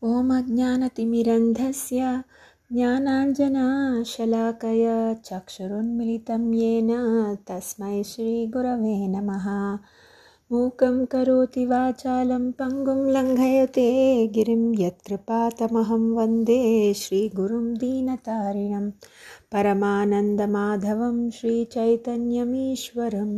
ॐ अज्ञानतिमिरन्धस्य ज्ञानाञ्जनाशलाकय चक्षुरुन्मिलितं येन तस्मै श्रीगुरवे नमः मूकं करोति वाचालं पङ्गुं लङ्घयते गिरिं यत्कृपातमहं वन्दे श्रीगुरुं दीनतारिणं परमानन्दमाधवं श्रीचैतन्यमीश्वरम्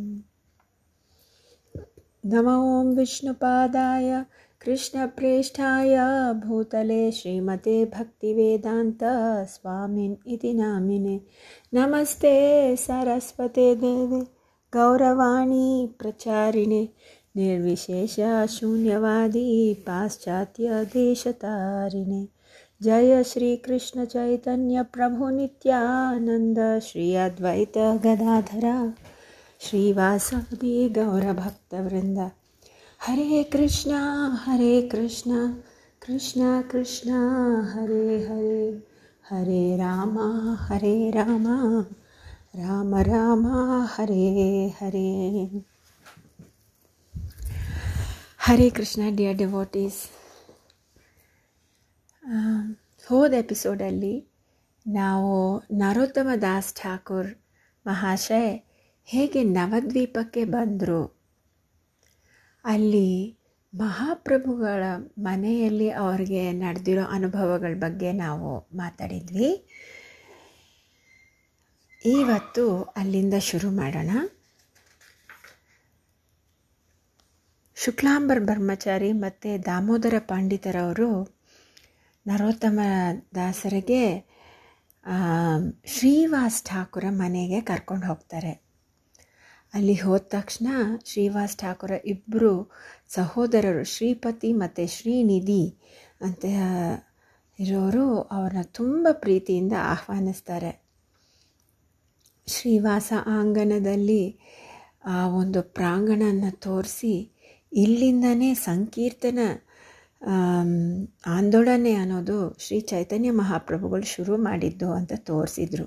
नमो ॐ विष्णुपादाय कृष्णप्रेष्ठाय भूतले श्रीमते भक्तिवेदान्त स्वामिन् इति नामिने नमस्ते सरस्वते देवे गौरवाणी प्रचारिणे निर्विशेषशून्यवादी पाश्चात्यदेशतारिणे जय श्रीकृष्णचैतन्यप्रभुनित्यानन्द श्री अद्वैत गदाधरा श्रीवासवती गौरभक्तवृन्द हरे कृष्ण हरे कृष्ण कृष्ण कृष्ण हरे हरे हरे राम हरे राम राम राम हरे हरे ಹರೇ ಕೃಷ್ಣ ಡಿಯರ್ ಡಿವೋಟೀಸ್ ಹೋದ ಎಪಿಸೋಡಲ್ಲಿ ನಾವು ನರೋತ್ತಮ ದಾಸ್ ಠಾಕೂರ್ ಮಹಾಶಯ ಹೇಗೆ ನವದ್ವೀಪಕ್ಕೆ ಬಂದರು ಅಲ್ಲಿ ಮಹಾಪ್ರಭುಗಳ ಮನೆಯಲ್ಲಿ ಅವ್ರಿಗೆ ನಡೆದಿರೋ ಅನುಭವಗಳ ಬಗ್ಗೆ ನಾವು ಮಾತಾಡಿದ್ವಿ ಇವತ್ತು ಅಲ್ಲಿಂದ ಶುರು ಮಾಡೋಣ ಶುಕ್ಲಾಂಬರ್ ಬ್ರಹ್ಮಚಾರಿ ಮತ್ತು ದಾಮೋದರ ಪಂಡಿತರವರು ನರೋತ್ತಮ ದಾಸರಿಗೆ ಶ್ರೀವಾಸ್ ಠಾಕೂರ ಮನೆಗೆ ಕರ್ಕೊಂಡು ಹೋಗ್ತಾರೆ ಅಲ್ಲಿ ಹೋದ ತಕ್ಷಣ ಶ್ರೀವಾಸ್ ಠಾಕೂರ ಇಬ್ಬರು ಸಹೋದರರು ಶ್ರೀಪತಿ ಮತ್ತು ಶ್ರೀನಿಧಿ ಅಂತ ಇರೋರು ಅವ್ರನ್ನ ತುಂಬ ಪ್ರೀತಿಯಿಂದ ಆಹ್ವಾನಿಸ್ತಾರೆ ಶ್ರೀವಾಸ ಆಂಗಣದಲ್ಲಿ ಆ ಒಂದು ಪ್ರಾಂಗಣನ ತೋರಿಸಿ ಇಲ್ಲಿಂದನೇ ಸಂಕೀರ್ತನ ಆಂದೋಲನೆ ಅನ್ನೋದು ಶ್ರೀ ಚೈತನ್ಯ ಮಹಾಪ್ರಭುಗಳು ಶುರು ಮಾಡಿದ್ದು ಅಂತ ತೋರಿಸಿದ್ರು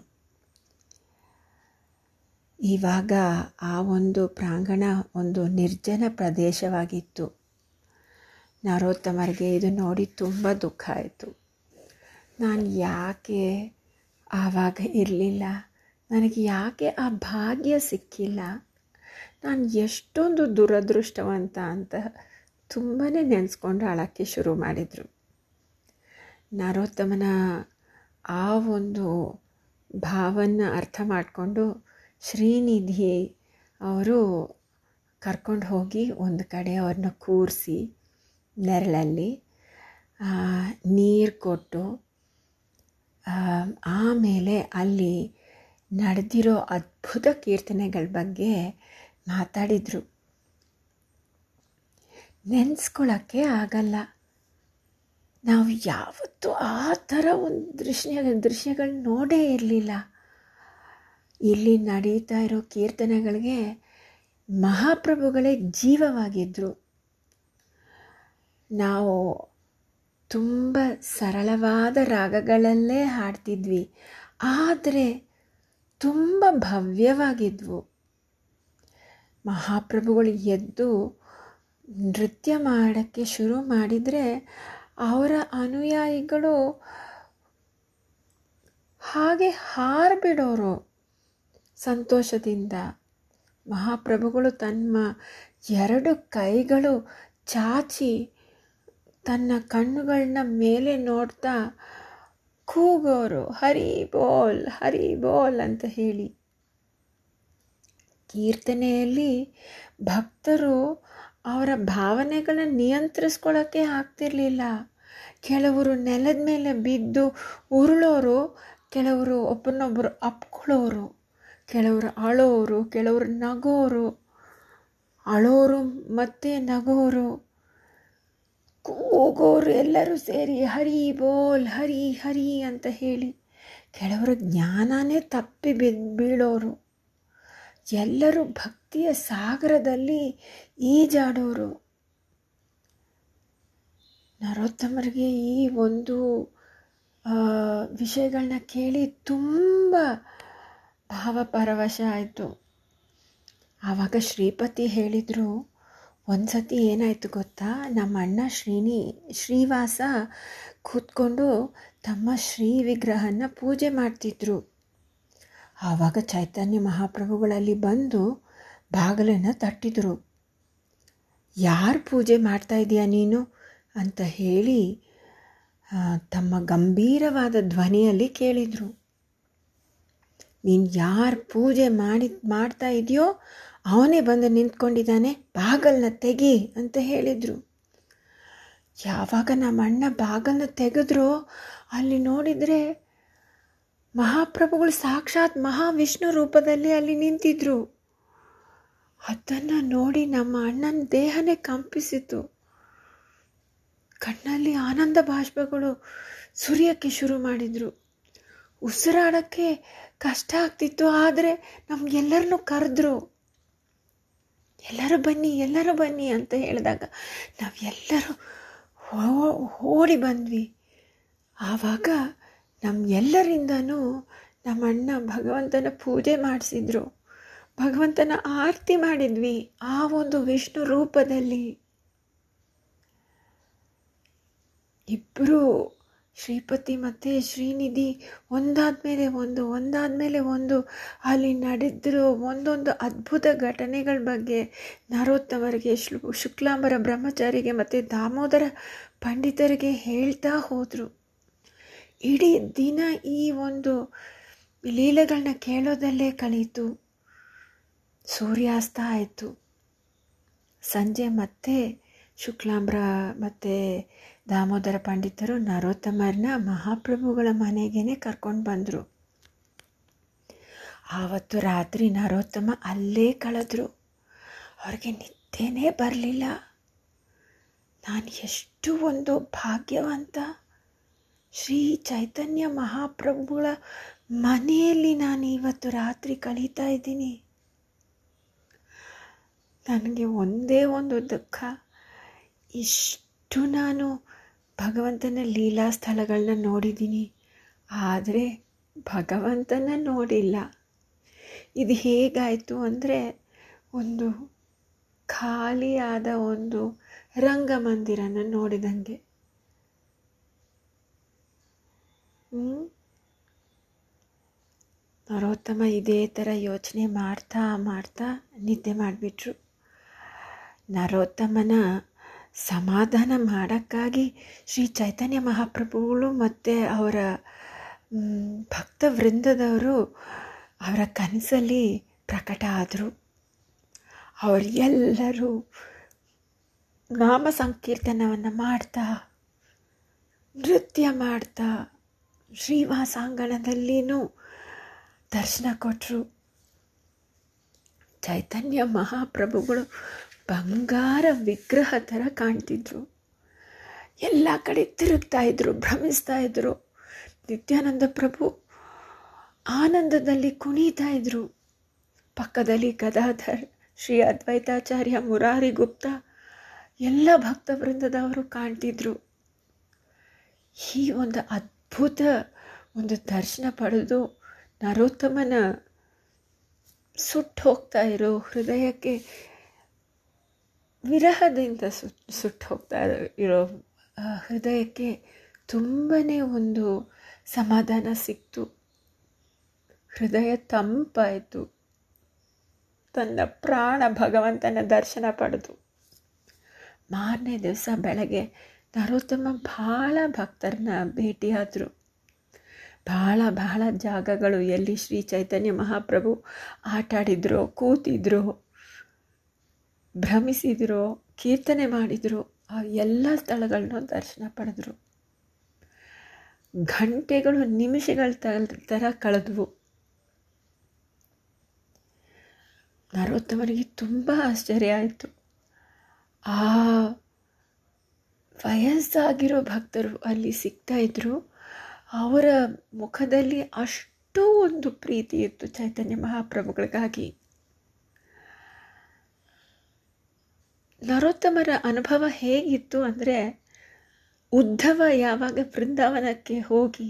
ಇವಾಗ ಆ ಒಂದು ಪ್ರಾಂಗಣ ಒಂದು ನಿರ್ಜನ ಪ್ರದೇಶವಾಗಿತ್ತು ನರೋತ್ತಮರಿಗೆ ಇದು ನೋಡಿ ತುಂಬ ದುಃಖ ಆಯಿತು ನಾನು ಯಾಕೆ ಆವಾಗ ಇರಲಿಲ್ಲ ನನಗೆ ಯಾಕೆ ಆ ಭಾಗ್ಯ ಸಿಕ್ಕಿಲ್ಲ ನಾನು ಎಷ್ಟೊಂದು ದುರದೃಷ್ಟವಂತ ಅಂತ ತುಂಬಾ ನೆನೆಸ್ಕೊಂಡು ಅಳಕ್ಕೆ ಶುರು ಮಾಡಿದರು ನರೋತ್ತಮನ ಆ ಒಂದು ಭಾವನ್ನ ಅರ್ಥ ಮಾಡಿಕೊಂಡು ಶ್ರೀನಿಧಿ ಅವರು ಕರ್ಕೊಂಡು ಹೋಗಿ ಒಂದು ಕಡೆ ಅವ್ರನ್ನ ಕೂರಿಸಿ ನೆರಳಲ್ಲಿ ನೀರು ಕೊಟ್ಟು ಆಮೇಲೆ ಅಲ್ಲಿ ನಡೆದಿರೋ ಅದ್ಭುತ ಕೀರ್ತನೆಗಳ ಬಗ್ಗೆ ಮಾತಾಡಿದರು ನೆನೆಸ್ಕೊಳ್ಳೋಕ್ಕೆ ಆಗಲ್ಲ ನಾವು ಯಾವತ್ತೂ ಆ ಥರ ಒಂದು ದೃಶ್ಯ ದೃಶ್ಯಗಳು ನೋಡೇ ಇರಲಿಲ್ಲ ಇಲ್ಲಿ ನಡೀತಾ ಇರೋ ಕೀರ್ತನೆಗಳಿಗೆ ಮಹಾಪ್ರಭುಗಳೇ ಜೀವವಾಗಿದ್ದರು ನಾವು ತುಂಬ ಸರಳವಾದ ರಾಗಗಳಲ್ಲೇ ಹಾಡ್ತಿದ್ವಿ ಆದರೆ ತುಂಬ ಭವ್ಯವಾಗಿದ್ವು ಮಹಾಪ್ರಭುಗಳು ಎದ್ದು ನೃತ್ಯ ಮಾಡೋಕ್ಕೆ ಶುರು ಮಾಡಿದರೆ ಅವರ ಅನುಯಾಯಿಗಳು ಹಾಗೆ ಹಾರಿಬಿಡೋರು ಸಂತೋಷದಿಂದ ಮಹಾಪ್ರಭುಗಳು ತಮ್ಮ ಎರಡು ಕೈಗಳು ಚಾಚಿ ತನ್ನ ಕಣ್ಣುಗಳನ್ನ ಮೇಲೆ ನೋಡ್ತಾ ಕೂಗೋರು ಹರಿ ಬೋಲ್ ಹರಿ ಬೋಲ್ ಅಂತ ಹೇಳಿ ಕೀರ್ತನೆಯಲ್ಲಿ ಭಕ್ತರು ಅವರ ಭಾವನೆಗಳನ್ನ ನಿಯಂತ್ರಿಸ್ಕೊಳ್ಳೋಕ್ಕೆ ಆಗ್ತಿರಲಿಲ್ಲ ಕೆಲವರು ನೆಲದ ಮೇಲೆ ಬಿದ್ದು ಉರುಳೋರು ಕೆಲವರು ಒಬ್ಬರನ್ನೊಬ್ಬರು ಅಪ್ಕೊಳ್ಳೋರು ಕೆಲವರು ಅಳೋರು ಕೆಲವರು ನಗೋರು ಅಳೋರು ಮತ್ತೆ ನಗೋರು ಕೂಗೋರು ಎಲ್ಲರೂ ಸೇರಿ ಹರಿ ಬೋಲ್ ಹರಿ ಹರಿ ಅಂತ ಹೇಳಿ ಕೆಲವರು ಜ್ಞಾನನೇ ತಪ್ಪಿ ಬಿದ್ದು ಬೀಳೋರು ಎಲ್ಲರೂ ಭಕ್ತಿಯ ಸಾಗರದಲ್ಲಿ ಈಜಾಡೋರು ನರೋತ್ತಮರಿಗೆ ಈ ಒಂದು ವಿಷಯಗಳನ್ನ ಕೇಳಿ ತುಂಬ ಭಾವಪರವಶ ಆಯಿತು ಆವಾಗ ಶ್ರೀಪತಿ ಹೇಳಿದರು ಒಂದು ಸತಿ ಏನಾಯಿತು ಗೊತ್ತಾ ನಮ್ಮ ಅಣ್ಣ ಶ್ರೀನಿ ಶ್ರೀವಾಸ ಕೂತ್ಕೊಂಡು ತಮ್ಮ ಶ್ರೀ ವಿಗ್ರಹನ ಪೂಜೆ ಮಾಡ್ತಿದ್ರು ಆವಾಗ ಚೈತನ್ಯ ಮಹಾಪ್ರಭುಗಳಲ್ಲಿ ಬಂದು ಬಾಗಿಲನ್ನು ತಟ್ಟಿದ್ರು ಯಾರು ಪೂಜೆ ಮಾಡ್ತಾ ಇದೀಯ ನೀನು ಅಂತ ಹೇಳಿ ಆ, ತಮ್ಮ ಗಂಭೀರವಾದ ಧ್ವನಿಯಲ್ಲಿ ಕೇಳಿದರು ನೀನು ಯಾರು ಪೂಜೆ ಮಾಡಿ ಮಾಡ್ತಾ ಇದೆಯೋ ಅವನೇ ಬಂದು ನಿಂತ್ಕೊಂಡಿದ್ದಾನೆ ಬಾಗಲ್ನ ತೆಗಿ ಅಂತ ಹೇಳಿದರು ಯಾವಾಗ ನಮ್ಮ ಅಣ್ಣ ಬಾಗಲ್ನ ತೆಗೆದ್ರೋ ಅಲ್ಲಿ ನೋಡಿದರೆ ಮಹಾಪ್ರಭುಗಳು ಸಾಕ್ಷಾತ್ ಮಹಾವಿಷ್ಣು ರೂಪದಲ್ಲಿ ಅಲ್ಲಿ ನಿಂತಿದ್ರು ಅದನ್ನು ನೋಡಿ ನಮ್ಮ ಅಣ್ಣನ ದೇಹನೇ ಕಂಪಿಸಿತು ಕಣ್ಣಲ್ಲಿ ಆನಂದ ಬಾಷ್ಪಗಳು ಸುರಿಯೋಕ್ಕೆ ಶುರು ಮಾಡಿದರು ಉಸಿರಾಡೋಕ್ಕೆ ಕಷ್ಟ ಆಗ್ತಿತ್ತು ಆದರೆ ನಮಗೆಲ್ಲರನ್ನೂ ಕರೆದ್ರು ಎಲ್ಲರೂ ಬನ್ನಿ ಎಲ್ಲರೂ ಬನ್ನಿ ಅಂತ ಹೇಳಿದಾಗ ನಾವೆಲ್ಲರೂ ಹೋ- ಓಡಿ ಬಂದ್ವಿ ಆವಾಗ ನಮ್ಮ ಎಲ್ಲರಿಂದನೂ ನಮ್ಮ ಅಣ್ಣ ಭಗವಂತನ ಪೂಜೆ ಮಾಡಿಸಿದ್ರು ಭಗವಂತನ ಆರತಿ ಮಾಡಿದ್ವಿ ಆ ಒಂದು ವಿಷ್ಣು ರೂಪದಲ್ಲಿ ಇಬ್ಬರು ಶ್ರೀಪತಿ ಮತ್ತು ಶ್ರೀನಿಧಿ ಒಂದಾದ್ಮೇಲೆ ಒಂದು ಒಂದಾದ್ಮೇಲೆ ಒಂದು ಅಲ್ಲಿ ನಡೆದಿರೋ ಒಂದೊಂದು ಅದ್ಭುತ ಘಟನೆಗಳ ಬಗ್ಗೆ ನರೋತ್ತಮರಿಗೆ ಶ್ಲು ಶುಕ್ಲಾಂಬರ ಬ್ರಹ್ಮಚಾರಿಗೆ ಮತ್ತು ದಾಮೋದರ ಪಂಡಿತರಿಗೆ ಹೇಳ್ತಾ ಹೋದರು ಇಡೀ ದಿನ ಈ ಒಂದು ಲೀಲೆಗಳನ್ನ ಕೇಳೋದಲ್ಲೇ ಕಳೀತು ಸೂರ್ಯಾಸ್ತ ಆಯಿತು ಸಂಜೆ ಮತ್ತೆ ಶುಕ್ಲಾಂಬ್ರ ಮತ್ತು ದಾಮೋದರ ಪಂಡಿತರು ನರೋತ್ತಮರನ್ನ ಮಹಾಪ್ರಭುಗಳ ಮನೆಗೇನೆ ಕರ್ಕೊಂಡು ಬಂದರು ಆವತ್ತು ರಾತ್ರಿ ನರೋತ್ತಮ ಅಲ್ಲೇ ಕಳೆದ್ರು ಅವ್ರಿಗೆ ನಿದ್ದೆನೇ ಬರಲಿಲ್ಲ ನಾನು ಎಷ್ಟು ಒಂದು ಭಾಗ್ಯವಂತ ಶ್ರೀ ಚೈತನ್ಯ ಮಹಾಪ್ರಭುಗಳ ಮನೆಯಲ್ಲಿ ನಾನು ಇವತ್ತು ರಾತ್ರಿ ಕಳೀತಾ ಇದ್ದೀನಿ ನನಗೆ ಒಂದೇ ಒಂದು ದುಃಖ ಇಷ್ಟು ನಾನು ಭಗವಂತನ ಲೀಲಾ ಸ್ಥಳಗಳನ್ನ ನೋಡಿದ್ದೀನಿ ಆದರೆ ಭಗವಂತನ ನೋಡಿಲ್ಲ ಇದು ಹೇಗಾಯಿತು ಅಂದರೆ ಒಂದು ಖಾಲಿಯಾದ ಒಂದು ರಂಗಮಂದಿರನ ನೋಡಿದಂಗೆ ಹ್ಮ್? ನರೋತ್ತಮ ಇದೇ ಥರ ಯೋಚನೆ ಮಾಡ್ತಾ ಮಾಡ್ತಾ ನಿದ್ದೆ ಮಾಡಿಬಿಟ್ರು ನರೋತ್ತಮನ ಸಮಾಧಾನ ಮಾಡೋಕ್ಕಾಗಿ ಶ್ರೀ ಚೈತನ್ಯ ಮಹಾಪ್ರಭುಗಳು ಮತ್ತು ಅವರ ಮ್, ಭಕ್ತ ವೃಂದದವರು ಅವರ ಕನಸಲ್ಲಿ ಪ್ರಕಟ ಆದರು ಅವರೆಲ್ಲರೂ ನಾಮ ಸಂಕೀರ್ತನವನ್ನು ಮಾಡ್ತಾ ನೃತ್ಯ ಮಾಡ್ತಾ ಶ್ರೀವಾಸಾಂಗಣದಲ್ಲಿನೂ ದರ್ಶನ ಕೊಟ್ಟರು ಚೈತನ್ಯ ಮಹಾಪ್ರಭುಗಳು ಬಂಗಾರ ವಿಗ್ರಹ ಥರ ಕಾಣ್ತಿದ್ರು ಎಲ್ಲ ಕಡೆ ತಿರುಗ್ತಾ ಇದ್ರು ಭ್ರಮಿಸ್ತಾ ಇದ್ರು ನಿತ್ಯಾನಂದ ಪ್ರಭು ಆನಂದದಲ್ಲಿ ಕುಣಿತಾ ಇದ್ರು ಪಕ್ಕದಲ್ಲಿ ಗದಾಧರ್ ಶ್ರೀ ಅದ್ವೈತಾಚಾರ್ಯ ಮುರಾರಿ ಗುಪ್ತ ಎಲ್ಲ ಭಕ್ತ ವೃಂದದವರು ಕಾಣ್ತಿದ್ರು ಈ ಒಂದು ಅದ್ಭುತ ಒಂದು ದರ್ಶನ ಪಡೆದು ನರೋತ್ತಮನ ಸುಟ್ಟು ಹೋಗ್ತಾ ಇರೋ ಹೃದಯಕ್ಕೆ ವಿರಹದಿಂದ ಸುಟ್ ಸುಟ್ಟು ಹೋಗ್ತಾ ಇರೋ ಆ ಹೃದಯಕ್ಕೆ ತುಂಬನೇ ಒಂದು ಸಮಾಧಾನ ಸಿಕ್ತು ಹೃದಯ ತಂಪಾಯಿತು ತನ್ನ ಪ್ರಾಣ ಭಗವಂತನ ದರ್ಶನ ಪಡೆದು ಮಾರನೇ ದಿವಸ ಬೆಳಗ್ಗೆ ನರೋತ್ತಮ ಭಾಳ ಭಕ್ತರನ್ನ ಭೇಟಿಯಾದರು ಭಾಳ ಭಾಳ ಜಾಗಗಳು ಎಲ್ಲಿ ಶ್ರೀ ಚೈತನ್ಯ ಮಹಾಪ್ರಭು ಆಟಾಡಿದ್ರೋ ಕೂತಿದ್ರೋ ಭ್ರಮಿಸಿದ್ರೋ ಕೀರ್ತನೆ ಮಾಡಿದ್ರು ಆ ಎಲ್ಲ ಸ್ಥಳಗಳನ್ನೂ ದರ್ಶನ ಪಡೆದ್ರು ಗಂಟೆಗಳು ನಿಮಿಷಗಳ ಥರ ಕಳೆದ್ವು ನರೋತ್ತಮನಿಗೆ ತುಂಬ ಆಶ್ಚರ್ಯ ಆಯಿತು ಆ ವಯಸ್ಸಾಗಿರೋ ಭಕ್ತರು ಅಲ್ಲಿ ಸಿಗ್ತಾ ಇದ್ರು ಅವರ ಮುಖದಲ್ಲಿ ಅಷ್ಟು ಒಂದು ಪ್ರೀತಿ ಇತ್ತು ಚೈತನ್ಯ ಮಹಾಪ್ರಭುಗಳಿಗಾಗಿ ನರೋತ್ತಮರ ಅನುಭವ ಹೇಗಿತ್ತು ಅಂದರೆ ಉದ್ಧವ ಯಾವಾಗ ಬೃಂದಾವನಕ್ಕೆ ಹೋಗಿ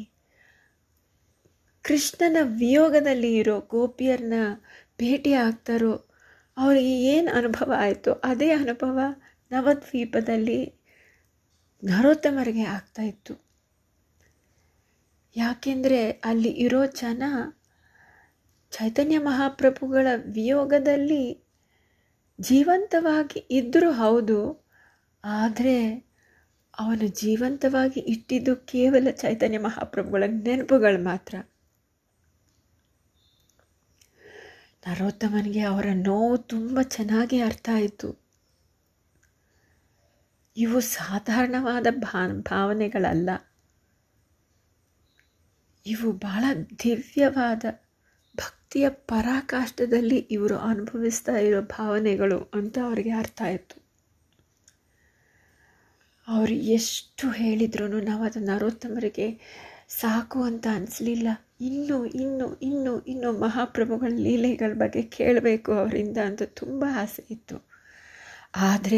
ಕೃಷ್ಣನ ವಿಯೋಗದಲ್ಲಿ ಇರೋ ಗೋಪಿಯರನ್ನ ಭೇಟಿ ಆಗ್ತಾರೋ ಅವರಿಗೆ ಏನು ಅನುಭವ ಆಯಿತು ಅದೇ ಅನುಭವ ನವದ್ವೀಪದಲ್ಲಿ ನರೋತ್ತಮರಿಗೆ ಆಗ್ತಾಯಿತ್ತು ಯಾಕೆಂದರೆ ಅಲ್ಲಿ ಇರೋ ಜನ ಚೈತನ್ಯ ಮಹಾಪ್ರಭುಗಳ ವಿಯೋಗದಲ್ಲಿ ಜೀವಂತವಾಗಿ ಇದ್ದರೂ ಹೌದು ಆದರೆ ಅವನು ಜೀವಂತವಾಗಿ ಇಟ್ಟಿದ್ದು ಕೇವಲ ಚೈತನ್ಯ ಮಹಾಪ್ರಭುಗಳ ನೆನಪುಗಳು ಮಾತ್ರ ನರೋತ್ತಮನಿಗೆ ಅವರ ನೋವು ತುಂಬ ಚೆನ್ನಾಗಿ ಅರ್ಥ ಆಯಿತು ಇವು ಸಾಧಾರಣವಾದ ಭಾ ಭಾವನೆಗಳಲ್ಲ ಇವು ಬಹಳ ದಿವ್ಯವಾದ ಭಕ್ತಿಯ ಪರಾಕಾಷ್ಠದಲ್ಲಿ ಇವರು ಅನುಭವಿಸ್ತಾ ಇರೋ ಭಾವನೆಗಳು ಅಂತ ಅವರಿಗೆ ಅರ್ಥ ಆಯಿತು ಅವರು ಎಷ್ಟು ಹೇಳಿದ್ರು ನಾವು ಅದು ನರೋತ್ತಮರಿಗೆ ಸಾಕು ಅಂತ ಅನಿಸ್ಲಿಲ್ಲ ಇನ್ನೂ ಇನ್ನೂ ಇನ್ನೂ ಇನ್ನೂ ಮಹಾಪ್ರಭುಗಳ ಲೀಲೆಗಳ ಬಗ್ಗೆ ಕೇಳಬೇಕು ಅವರಿಂದ ಅಂತ ತುಂಬ ಆಸೆ ಇತ್ತು ಆದರೆ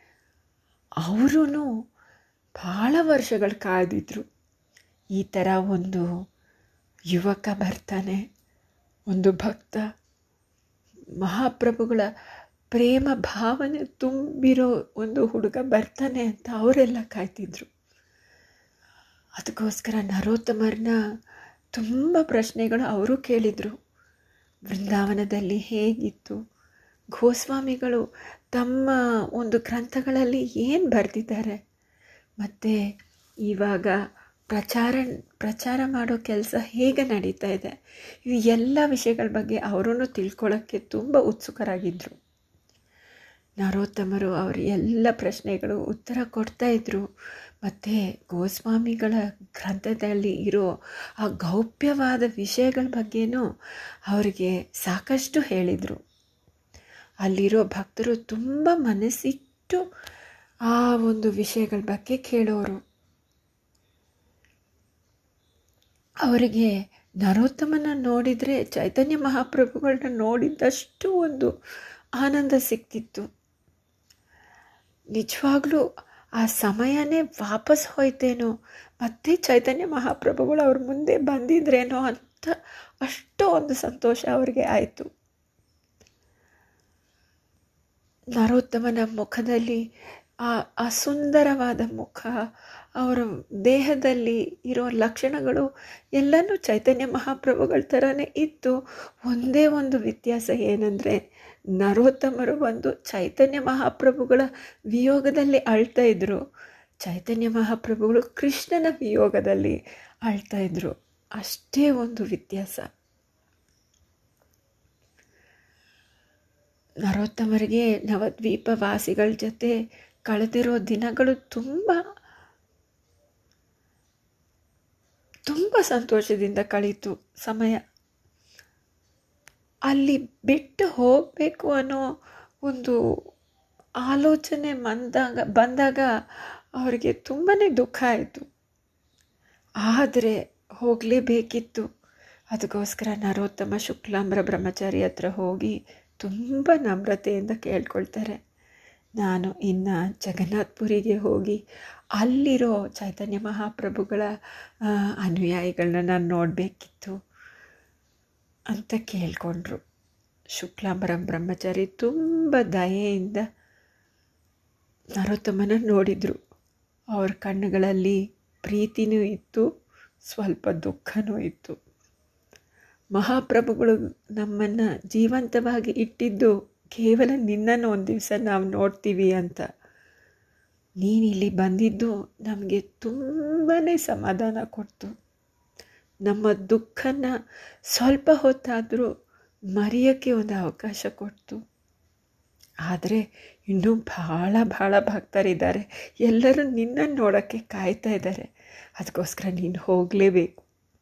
ಅವರೂ ಭಾಳ ವರ್ಷಗಳು ಕಾದಿದ್ರು ಈ ಥರ ಒಂದು ಯುವಕ ಬರ್ತಾನೆ ಒಂದು ಭಕ್ತ ಮಹಾಪ್ರಭುಗಳ ಪ್ರೇಮ ಭಾವನೆ ತುಂಬಿರೋ ಒಂದು ಹುಡುಗ ಬರ್ತಾನೆ ಅಂತ ಅವರೆಲ್ಲ ಕಾಯ್ತಿದ್ರು ಅದಕ್ಕೋಸ್ಕರ ನರೋತ್ತಮರನ್ನ ತುಂಬ ಪ್ರಶ್ನೆಗಳು ಅವರು ಕೇಳಿದರು ವೃಂದಾವನದಲ್ಲಿ ಹೇಗಿತ್ತು ಗೋಸ್ವಾಮಿಗಳು ತಮ್ಮ ಒಂದು ಗ್ರಂಥಗಳಲ್ಲಿ ಏನು ಬರೆದಿದ್ದಾರೆ ಮತ್ತು ಇವಾಗ ಪ್ರಚಾರ ಪ್ರಚಾರ ಮಾಡೋ ಕೆಲಸ ಹೇಗೆ ನಡೀತಾ ಇದೆ ಇವು ಎಲ್ಲ ವಿಷಯಗಳ ಬಗ್ಗೆ ಅವರೂ ತಿಳ್ಕೊಳ್ಳೋಕ್ಕೆ ತುಂಬ ಉತ್ಸುಕರಾಗಿದ್ದರು ನರೋತ್ತಮರು ಅವರ ಎಲ್ಲ ಪ್ರಶ್ನೆಗಳು ಉತ್ತರ ಕೊಡ್ತಾಯಿದ್ರು ಮತ್ತು ಗೋಸ್ವಾಮಿಗಳ ಗ್ರಂಥದಲ್ಲಿ ಇರೋ ಆ ಗೌಪ್ಯವಾದ ವಿಷಯಗಳ ಬಗ್ಗೆನೂ ಅವರಿಗೆ ಸಾಕಷ್ಟು ಹೇಳಿದರು ಅಲ್ಲಿರೋ ಭಕ್ತರು ತುಂಬ ಮನಸ್ಸಿಟ್ಟು ಆ ಒಂದು ವಿಷಯಗಳ ಬಗ್ಗೆ ಕೇಳೋರು ಅವರಿಗೆ ನರೋತ್ತಮನ ನೋಡಿದರೆ ಚೈತನ್ಯ ಮಹಾಪ್ರಭುಗಳನ್ನ ನೋಡಿದ್ದಷ್ಟು ಒಂದು ಆನಂದ ಸಿಕ್ತಿತ್ತು ನಿಜವಾಗ್ಲೂ ಆ ಸಮಯನೇ ವಾಪಸ್ ಹೋಯ್ತೇನೋ ಮತ್ತೆ ಚೈತನ್ಯ ಮಹಾಪ್ರಭುಗಳು ಅವ್ರ ಮುಂದೆ ಬಂದಿದ್ರೇನೋ ಅಂತ ಅಷ್ಟು ಒಂದು ಸಂತೋಷ ಅವರಿಗೆ ಆಯಿತು ನರೋತ್ತಮನ ಮುಖದಲ್ಲಿ ಆ ಆ ಸುಂದರವಾದ ಮುಖ ಅವರ ದೇಹದಲ್ಲಿ ಇರೋ ಲಕ್ಷಣಗಳು ಎಲ್ಲನೂ ಚೈತನ್ಯ ಮಹಾಪ್ರಭುಗಳ ಥರನೇ ಇತ್ತು ಒಂದೇ ಒಂದು ವ್ಯತ್ಯಾಸ ಏನಂದರೆ ನರೋತ್ತಮರು ಬಂದು ಚೈತನ್ಯ ಮಹಾಪ್ರಭುಗಳ ವಿಯೋಗದಲ್ಲಿ ಅಳ್ತಾ ಇದ್ದರು ಚೈತನ್ಯ ಮಹಾಪ್ರಭುಗಳು ಕೃಷ್ಣನ ವಿಯೋಗದಲ್ಲಿ ಅಳ್ತಾ ಇದ್ದರು ಅಷ್ಟೇ ಒಂದು ವ್ಯತ್ಯಾಸ ನರೋತ್ತಮರಿಗೆ ನವದ್ವೀಪ ವಾಸಿಗಳ ಜೊತೆ ಕಳೆದಿರೋ ದಿನಗಳು ತುಂಬ ತುಂಬ ಸಂತೋಷದಿಂದ ಕಳೀತು ಸಮಯ ಅಲ್ಲಿ ಬಿಟ್ಟು ಹೋಗಬೇಕು ಅನ್ನೋ ಒಂದು ಆಲೋಚನೆ ಬಂದಾಗ ಬಂದಾಗ ಅವರಿಗೆ ತುಂಬಾ ದುಃಖ ಆಯಿತು ಆದರೆ ಹೋಗಲೇಬೇಕಿತ್ತು ಅದಕ್ಕೋಸ್ಕರ ನರೋತ್ತಮ ಶುಕ್ಲಾಂಬರ ಬ್ರಹ್ಮಚಾರಿ ಹತ್ರ ಹೋಗಿ ತುಂಬ ನಮ್ರತೆಯಿಂದ ಕೇಳ್ಕೊಳ್ತಾರೆ ನಾನು ಇನ್ನು ಜಗನ್ನಾಥ್ಪುರಿಗೆ ಹೋಗಿ ಅಲ್ಲಿರೋ ಚೈತನ್ಯ ಮಹಾಪ್ರಭುಗಳ ಅನುಯಾಯಿಗಳನ್ನ ನಾನು ನೋಡಬೇಕಿತ್ತು ಅಂತ ಕೇಳಿಕೊಂಡ್ರು ಶುಕ್ಲಾಂಬರ ಬ್ರಹ್ಮಚಾರಿ ತುಂಬ ದಯೆಯಿಂದ ನರೋತ್ತಮನ ನೋಡಿದರು ಅವ್ರ ಕಣ್ಣುಗಳಲ್ಲಿ ಪ್ರೀತಿನೂ ಇತ್ತು ಸ್ವಲ್ಪ ದುಃಖನೂ ಇತ್ತು ಮಹಾಪ್ರಭುಗಳು ನಮ್ಮನ್ನು ಜೀವಂತವಾಗಿ ಇಟ್ಟಿದ್ದು ಕೇವಲ ನಿನ್ನನ್ನು ಒಂದು ದಿವಸ ನಾವು ನೋಡ್ತೀವಿ ಅಂತ ನೀನಿಲ್ಲಿ ಬಂದಿದ್ದು ನಮಗೆ ತುಂಬಾ ಸಮಾಧಾನ ಕೊಡ್ತು ನಮ್ಮ ದುಃಖನ ಸ್ವಲ್ಪ ಹೊತ್ತಾದರೂ ಮರೆಯೋಕ್ಕೆ ಒಂದು ಅವಕಾಶ ಕೊಡ್ತು ಆದರೆ ಇನ್ನೂ ಭಾಳ ಭಾಳ ಭಕ್ತರಿದ್ದಾರೆ ಎಲ್ಲರೂ ನಿನ್ನನ್ನು ನೋಡೋಕ್ಕೆ ಕಾಯ್ತಾ ಇದ್ದಾರೆ ಅದಕ್ಕೋಸ್ಕರ ನೀನು ಹೋಗಲೇಬೇಕು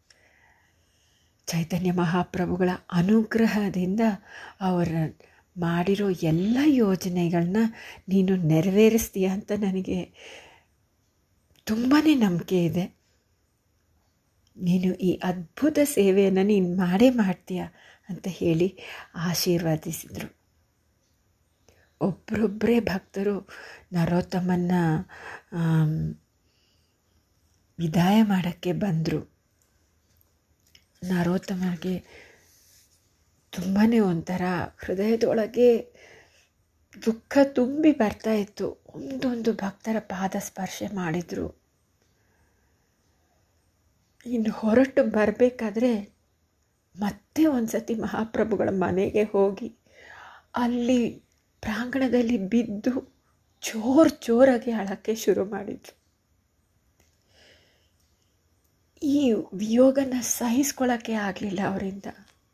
ಚೈತನ್ಯ ಮಹಾಪ್ರಭುಗಳ ಅನುಗ್ರಹದಿಂದ ಅವರ ಮಾಡಿರೋ ಎಲ್ಲ ಯೋಜನೆಗಳನ್ನ ನೀನು ನೆರವೇರಿಸ್ತೀಯ ಅಂತ ನನಗೆ ತುಂಬಾ ನಂಬಿಕೆ ಇದೆ ನೀನು ಈ ಅದ್ಭುತ ಸೇವೆಯನ್ನು ನೀನು ಮಾಡೇ ಮಾಡ್ತೀಯ ಅಂತ ಹೇಳಿ ಆಶೀರ್ವಾದಿಸಿದರು ಒಬ್ಬರೊಬ್ಬರೇ ಭಕ್ತರು ನರೋತ್ತಮನ್ನ ವಿದಾಯ ಮಾಡೋಕ್ಕೆ ಬಂದರು ನರೋತ್ತಮನಿಗೆ ತುಂಬಾ ಒಂಥರ ಹೃದಯದೊಳಗೆ ದುಃಖ ತುಂಬಿ ಬರ್ತಾ ಇತ್ತು ಒಂದೊಂದು ಭಕ್ತರ ಪಾದ ಸ್ಪರ್ಶೆ ಮಾಡಿದರು ಇನ್ನು ಹೊರಟು ಬರಬೇಕಾದ್ರೆ ಮತ್ತೆ ಒಂದು ಸತಿ ಮಹಾಪ್ರಭುಗಳ ಮನೆಗೆ ಹೋಗಿ ಅಲ್ಲಿ ಪ್ರಾಂಗಣದಲ್ಲಿ ಬಿದ್ದು ಜೋರು ಜೋರಾಗಿ ಅಳಕ್ಕೆ ಶುರು ಮಾಡಿದ್ರು ಈ ವಿಯೋಗನ ಸಹಿಸ್ಕೊಳ್ಳೋಕ್ಕೆ ಆಗಲಿಲ್ಲ ಅವರಿಂದ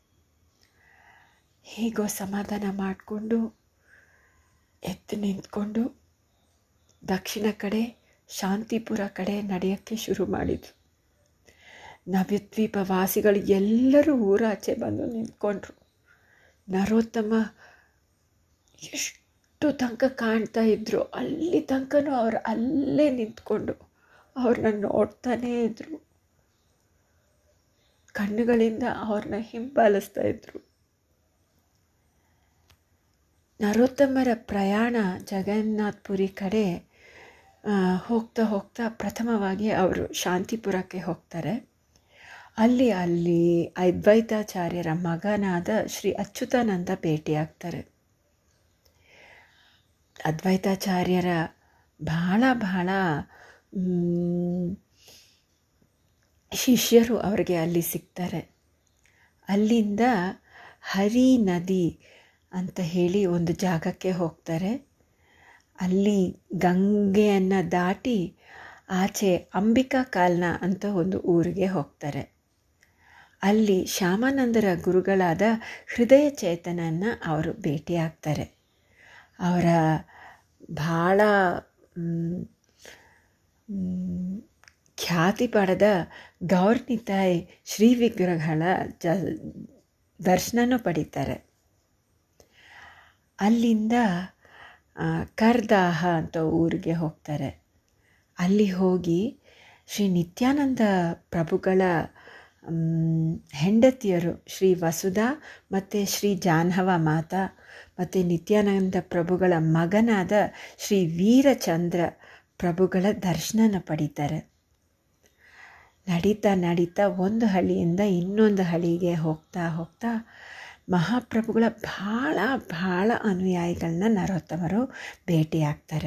ಹೇಗೋ ಸಮಾಧಾನ ಮಾಡಿಕೊಂಡು ಎದ್ದು ನಿಂತ್ಕೊಂಡು ದಕ್ಷಿಣ ಕಡೆ ಶಾಂತಿಪುರ ಕಡೆ ನಡೆಯೋಕ್ಕೆ ಶುರು ಮಾಡಿದ್ರು ನವದ್ವೀಪ ವಾಸಿಗಳು ಎಲ್ಲರೂ ಊರಾಚೆ ಬಂದು ನಿಂತ್ಕೊಂಡ್ರು ನರೋತ್ತಮ ಎಷ್ಟು ತನಕ ಕಾಣ್ತಾ ಇದ್ರು ಅಲ್ಲಿ ತನಕನೂ ಅವ್ರು ಅಲ್ಲೇ ನಿಂತ್ಕೊಂಡು ಅವ್ರನ್ನ ನೋಡ್ತಾನೇ ಇದ್ರು ಕಣ್ಣುಗಳಿಂದ ಅವ್ರನ್ನ ಹಿಂಬಾಲಿಸ್ತಾ ಇದ್ರು ನರೋತ್ತಮರ ಪ್ರಯಾಣ ಜಗನ್ನಾಥ್ಪುರಿ ಕಡೆ ಹೋಗ್ತಾ ಹೋಗ್ತಾ ಪ್ರಥಮವಾಗಿ ಅವರು ಶಾಂತಿಪುರಕ್ಕೆ ಹೋಗ್ತಾರೆ ಅಲ್ಲಿ ಅಲ್ಲಿ ಅದ್ವೈತಾಚಾರ್ಯರ ಮಗನಾದ ಶ್ರೀ ಅಚ್ಯುತಾನಂದ ಭೇಟಿಯಾಗ್ತಾರೆ ಅದ್ವೈತಾಚಾರ್ಯರ ಬಹಳ ಬಹಳ ಶಿಷ್ಯರು ಅವರಿಗೆ ಅಲ್ಲಿ ಸಿಗ್ತಾರೆ ಅಲ್ಲಿಂದ ಹರಿ ನದಿ ಅಂತ ಹೇಳಿ ಒಂದು ಜಾಗಕ್ಕೆ ಹೋಗ್ತಾರೆ ಅಲ್ಲಿ ಗಂಗೆಯನ್ನು ದಾಟಿ ಆಚೆ ಅಂಬಿಕಾ ಕಾಲ್ನ ಅಂತ ಒಂದು ಊರಿಗೆ ಹೋಗ್ತಾರೆ ಅಲ್ಲಿ ಶ್ಯಾಮಾನಂದರ ಗುರುಗಳಾದ ಹೃದಯ ಚೇತನನ್ನು ಅವರು ಭೇಟಿಯಾಗ್ತಾರೆ ಅವರ ಭಾಳ ಖ್ಯಾತಿ ಪಡೆದ ಗೌರ್ನಿತಾಯ್ ಶ್ರೀ ವಿಗ್ರಹಗಳ ಜ ದರ್ಶನನೂ ಪಡಿತಾರೆ ಅಲ್ಲಿಂದ ಕರ್ದಾಹ ಅಂತ ಊರಿಗೆ ಹೋಗ್ತಾರೆ ಅಲ್ಲಿ ಹೋಗಿ ಶ್ರೀ ನಿತ್ಯಾನಂದ ಪ್ರಭುಗಳ ಹೆಂಡತಿಯರು ಶ್ರೀ ವಸುಧಾ ಮತ್ತು ಶ್ರೀ ಜಾಹ್ನವ ಮಾತಾ ಮತ್ತು ನಿತ್ಯಾನಂದ ಪ್ರಭುಗಳ ಮಗನಾದ ಶ್ರೀ ವೀರಚಂದ್ರ ಪ್ರಭುಗಳ ದರ್ಶನನ ಪಡಿತಾರೆ ನಡೀತಾ ನಡೀತಾ ಒಂದು ಹಳ್ಳಿಯಿಂದ ಇನ್ನೊಂದು ಹಳ್ಳಿಗೆ ಹೋಗ್ತಾ ಹೋಗ್ತಾ ಮಹಾಪ್ರಭುಗಳ ಭಾಳ ಭಾಳ ಅನುಯಾಯಿಗಳನ್ನ ನರೋತ್ತಮರು ಭೇಟಿಯಾಗ್ತಾರೆ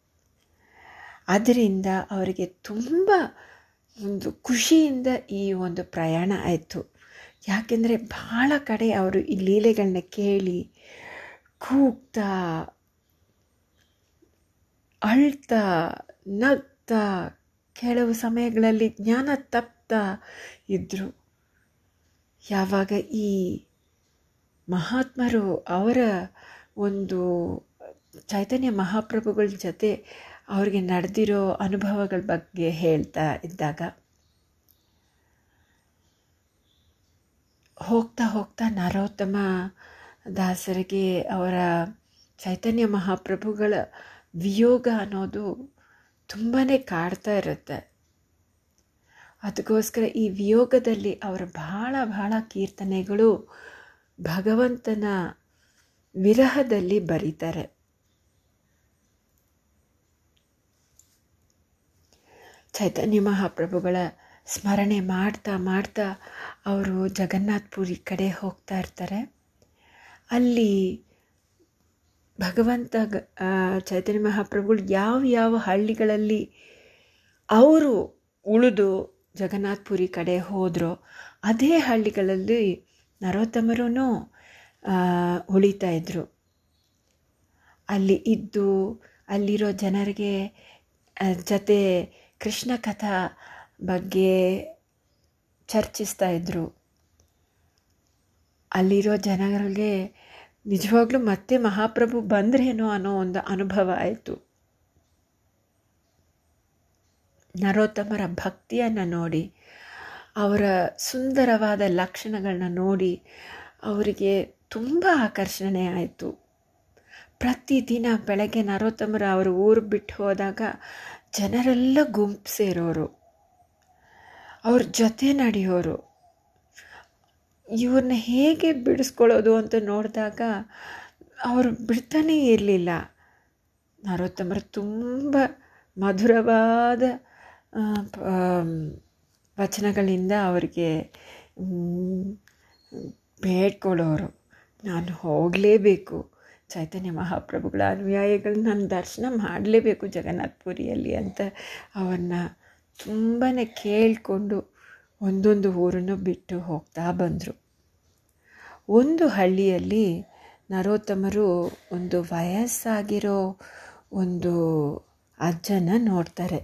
ಅದರಿಂದ ಅವರಿಗೆ ತುಂಬ ಒಂದು ಖುಷಿಯಿಂದ ಈ ಒಂದು ಪ್ರಯಾಣ ಆಯಿತು ಯಾಕೆಂದರೆ ಭಾಳ ಕಡೆ ಅವರು ಈ ಲೀಲೆಗಳನ್ನ ಕೇಳಿ ಕೂಗ್ತಾ ಅಳ್ತಾ ನಗ್ತಾ ಕೆಲವು ಸಮಯಗಳಲ್ಲಿ ಜ್ಞಾನ ತಪ್ತಾ ಇದ್ದರು ಯಾವಾಗ ಈ ಮಹಾತ್ಮರು ಅವರ ಒಂದು ಚೈತನ್ಯ ಮಹಾಪ್ರಭುಗಳ ಜೊತೆ ಅವ್ರಿಗೆ ನಡೆದಿರೋ ಅನುಭವಗಳ ಬಗ್ಗೆ ಹೇಳ್ತಾ ಇದ್ದಾಗ ಹೋಗ್ತಾ ಹೋಗ್ತಾ ನರೋತ್ತಮ ದಾಸರಿಗೆ ಅವರ ಚೈತನ್ಯ ಮಹಾಪ್ರಭುಗಳ ವಿಯೋಗ ಅನ್ನೋದು ತುಂಬಾ ಕಾಡ್ತಾ ಇರುತ್ತೆ ಅದಕ್ಕೋಸ್ಕರ ಈ ವಿಯೋಗದಲ್ಲಿ ಅವರ ಭಾಳ ಭಾಳ ಕೀರ್ತನೆಗಳು ಭಗವಂತನ ವಿರಹದಲ್ಲಿ ಬರೀತಾರೆ ಚೈತನ್ಯ ಮಹಾಪ್ರಭುಗಳ ಸ್ಮರಣೆ ಮಾಡ್ತಾ ಮಾಡ್ತಾ ಅವರು ಜಗನ್ನಾಥ್ಪುರಿ ಕಡೆ ಹೋಗ್ತಾ ಇರ್ತಾರೆ ಅಲ್ಲಿ ಭಗವಂತ ಚೈತನ್ಯ ಮಹಾಪ್ರಭುಗಳು ಯಾವ ಯಾವ ಹಳ್ಳಿಗಳಲ್ಲಿ ಅವರು ಉಳಿದು ಜಗನ್ನಾಥ್ಪುರಿ ಕಡೆ ಹೋದರೋ ಅದೇ ಹಳ್ಳಿಗಳಲ್ಲಿ ನರೋತ್ತಮರೂ ಉಳಿತಾ ಇದ್ದರು ಅಲ್ಲಿ ಇದ್ದು ಅಲ್ಲಿರೋ ಜನರಿಗೆ ಜೊತೆ ಕೃಷ್ಣ ಕಥಾ ಬಗ್ಗೆ ಚರ್ಚಿಸ್ತಾ ಇದ್ದರು ಅಲ್ಲಿರೋ ಜನಗಳಿಗೆ ನಿಜವಾಗ್ಲೂ ಮತ್ತೆ ಮಹಾಪ್ರಭು ಬಂದ್ರೇನೋ ಅನ್ನೋ ಒಂದು ಅನುಭವ ಆಯಿತು ನರೋತ್ತಮರ ಭಕ್ತಿಯನ್ನು ನೋಡಿ ಅವರ ಸುಂದರವಾದ ಲಕ್ಷಣಗಳನ್ನ ನೋಡಿ ಅವರಿಗೆ ತುಂಬ ಆಕರ್ಷಣೆ ಆಯಿತು ಪ್ರತಿದಿನ ಬೆಳಗ್ಗೆ ನರೋತ್ತಮರ ಅವರು ಊರು ಬಿಟ್ಟು ಹೋದಾಗ ಜನರೆಲ್ಲ ಗುಂಪು ಸೇರೋರು ಅವ್ರ ಜೊತೆ ನಡೆಯೋರು ಇವ್ರನ್ನ ಹೇಗೆ ಬಿಡಿಸ್ಕೊಳ್ಳೋದು ಅಂತ ನೋಡಿದಾಗ ಅವರು ಬಿಡ್ತಾನೇ ಇರಲಿಲ್ಲ ನರೋತ್ತಮರು ತುಂಬ ಮಧುರವಾದ ವಚನಗಳಿಂದ ಅವರಿಗೆ ಬೇಡ್ಕೊಳ್ಳೋರು ನಾನು ಹೋಗಲೇಬೇಕು ಚೈತನ್ಯ ಮಹಾಪ್ರಭುಗಳ ಅನುಯಾಯಿಗಳು ನಾನು ದರ್ಶನ ಮಾಡಲೇಬೇಕು ಜಗನ್ನಾಥಪುರಿಯಲ್ಲಿ ಅಂತ ಅವನ್ನ ತುಂಬಾ ಕೇಳಿಕೊಂಡು ಒಂದೊಂದು ಊರನ್ನು ಬಿಟ್ಟು ಹೋಗ್ತಾ ಬಂದರು ಒಂದು ಹಳ್ಳಿಯಲ್ಲಿ ನರೋತ್ತಮರು ಒಂದು ವಯಸ್ಸಾಗಿರೋ ಒಂದು ಅಜ್ಜನ ನೋಡ್ತಾರೆ